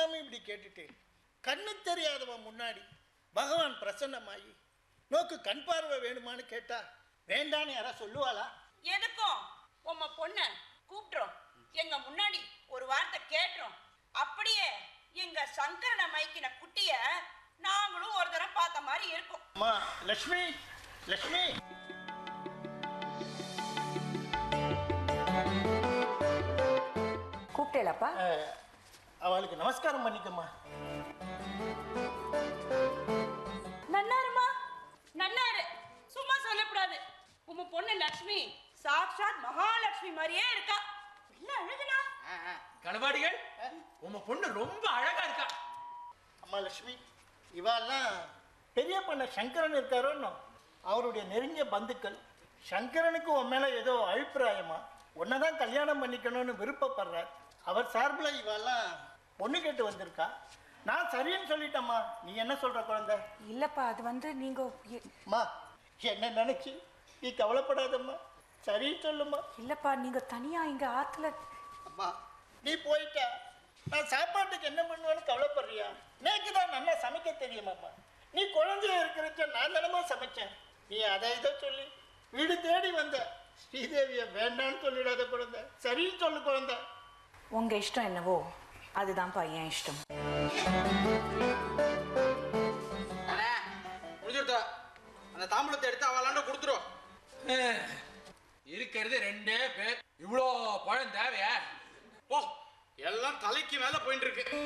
தெரியாம இப்படி கேட்டுட்டு கண்ணு தெரியாதவன் முன்னாடி பகவான் பிரசன்னமாயி நோக்கு கண் பார்வை வேணுமான்னு கேட்டா வேண்டான்னு யாரா சொல்லுவாளா எதுக்கும் உம்ம பொண்ண கூப்பிட்டுறோம் எங்க முன்னாடி ஒரு வார்த்தை கேட்டுறோம் அப்படியே எங்க சங்கரனை மைக்கின குட்டிய நாங்களும் ஒரு தடவை பார்த்த மாதிரி இருக்கும் அம்மா லக்ஷ்மி லக்ஷ்மி கூப்பிட்டேலப்பா அஹ், அவளுக்கு நமஸ்காரம் பண்ணிக்கம்மா நன்னாருமா நன்னாரு சும்மா சொல்லக்கூடாது உம்ம பொண்ணு லக்ஷ்மி சாக்ஷாத் மகாலட்சுமி மாதிரியே இருக்கா இல்ல அழுகுனா கணவாடிகள் உங்க பொண்ணு ரொம்ப அழகா இருக்கா அம்மா லக்ஷ்மி இவாள்லாம் பெரிய பண்ண சங்கரன் இருக்காரோன்னு அவருடைய நெருங்கிய பந்துக்கள் சங்கரனுக்கு உன் மேலே ஏதோ அபிப்பிராயமா உன்னை தான் கல்யாணம் பண்ணிக்கணும்னு விருப்பப்படுறார் அவர் சார்பில் இவாள்லாம் பொண்ணு கேட்டு வந்திருக்கா நான் சரின்னு சொல்லிட்டேம்மா நீ என்ன சொல்ற குழந்தை இல்லப்பா அது வந்து நீங்க எ- அம்மா என்ன நினைச்சு நீ கவலைப்படாதம்மா சரி சொல்லுமா இல்லப்பா நீங்க தனியா இங்க ஆத்துல அம்மா நீ போயிட்ட நான் சாப்பாட்டுக்கு என்ன பண்ணுவேன்னு கவலைப்படுறியா நேக்கு தான் நல்லா சமைக்க தெரியுமாம்மா நீ குழந்தைய இருக்கிறச்ச நான் தானமா சமைச்சேன் நீ அதை இதை சொல்லி வீடு தேடி வந்த ஸ்ரீதேவியை வேண்டான்னு சொல்லிடாத குழந்தை சரின்னு சொல்லு குழந்தை உங்க இஷ்டம் என்னவோ அதுதான்ப்பா என் இஷ்டம்